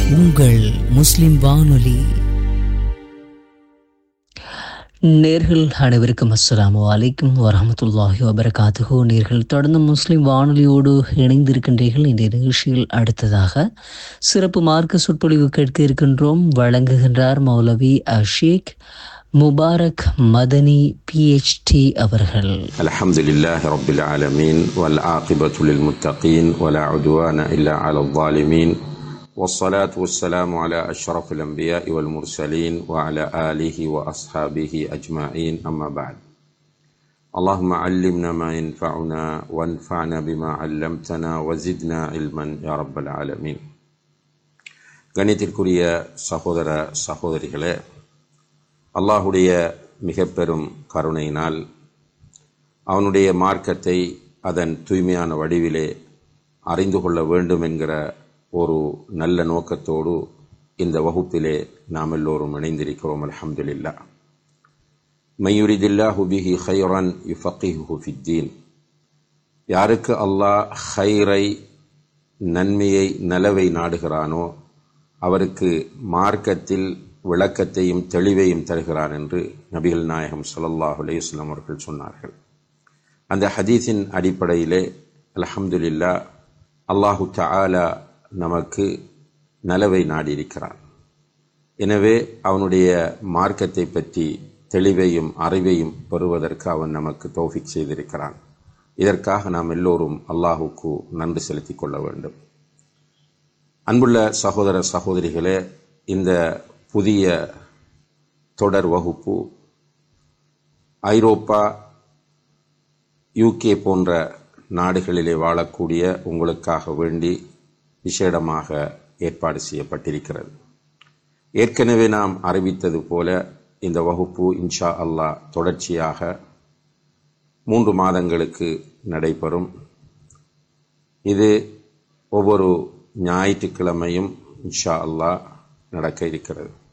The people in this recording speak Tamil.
உங்கள் முஸ்லிம் வானொலி நேர்கள் அனைவருக்கும் அஸ்ஸலாமு அலைக்கும் வரஹமத்துல்லாஹி வபரகாத்துஹு நேர்கள் தொடர்ந்து முஸ்லிம் வானொலியோடு இணைந்திருக்கின்றீர்கள் இந்த நிகழ்ச்சியில் அடுத்ததாக சிறப்பு மார்க்க சொற்பொழிவு கேட்க இருக்கின்றோம் வழங்குகின்றார் மௌலவி அஷேக் முபாரக் மதனி பிஹெச்டி அவர்கள் الحمد لله رب العالمين والعاقبة للمتقين ولا عدوان إلا على الظالمين والصلاة والسلام على أشرف الأنبياء والمرسلين وعلى آله وأصحابه أجمعين أما بعد اللهم علمنا ما ينفعنا وانفعنا بما علمتنا وزدنا علما يا رب العالمين கணித்திற்குரிய சகோதர சகோதரிகளே அல்லாஹுடைய மிக பெரும் கருணையினால் அவனுடைய மார்க்கத்தை அதன் தூய்மையான வடிவிலே அறிந்து கொள்ள வேண்டும் என்கிற ஒரு நல்ல நோக்கத்தோடு இந்த வகுப்பிலே நாம் எல்லோரும் இணைந்திருக்கிறோம் அல்ஹம்துலில்லா மையுரிதில்லாஹு பிஹி ஹைரன் யுஃபக்கிஹு ஃபித்தீன் யாருக்கு அல்லாஹ் ஹைரை நன்மையை நலவை நாடுகிறானோ அவருக்கு மார்க்கத்தில் விளக்கத்தையும் தெளிவையும் தருகிறான் என்று நபிகள் நாயகம் ஸல்லல்லாஹு அலைஹி வஸல்லம் அவர்கள் சொன்னார்கள் அந்த ஹதீஸின் அடிப்படையிலே அல்ஹம்துலில்லா அல்லாஹு தஆலா நமக்கு நலவை நாடியிருக்கிறான் எனவே அவனுடைய மார்க்கத்தை பற்றி தெளிவையும் அறிவையும் பெறுவதற்கு அவன் நமக்கு தௌஃபிக் செய்திருக்கிறான் இதற்காக நாம் எல்லோரும் அல்லாஹுக்கு நன்றி செலுத்திக் கொள்ள வேண்டும் அன்புள்ள சகோதர சகோதரிகளே இந்த புதிய தொடர் வகுப்பு ஐரோப்பா யூகே போன்ற நாடுகளிலே வாழக்கூடிய உங்களுக்காக வேண்டி விசேடமாக ஏற்பாடு செய்யப்பட்டிருக்கிறது ஏற்கனவே நாம் அறிவித்தது போல இந்த வகுப்பு இன்ஷா அல்லாஹ் தொடர்ச்சியாக மூன்று மாதங்களுக்கு நடைபெறும் இது ஒவ்வொரு ஞாயிற்றுக்கிழமையும் இன்ஷா அல்லாஹ் நடக்க இருக்கிறது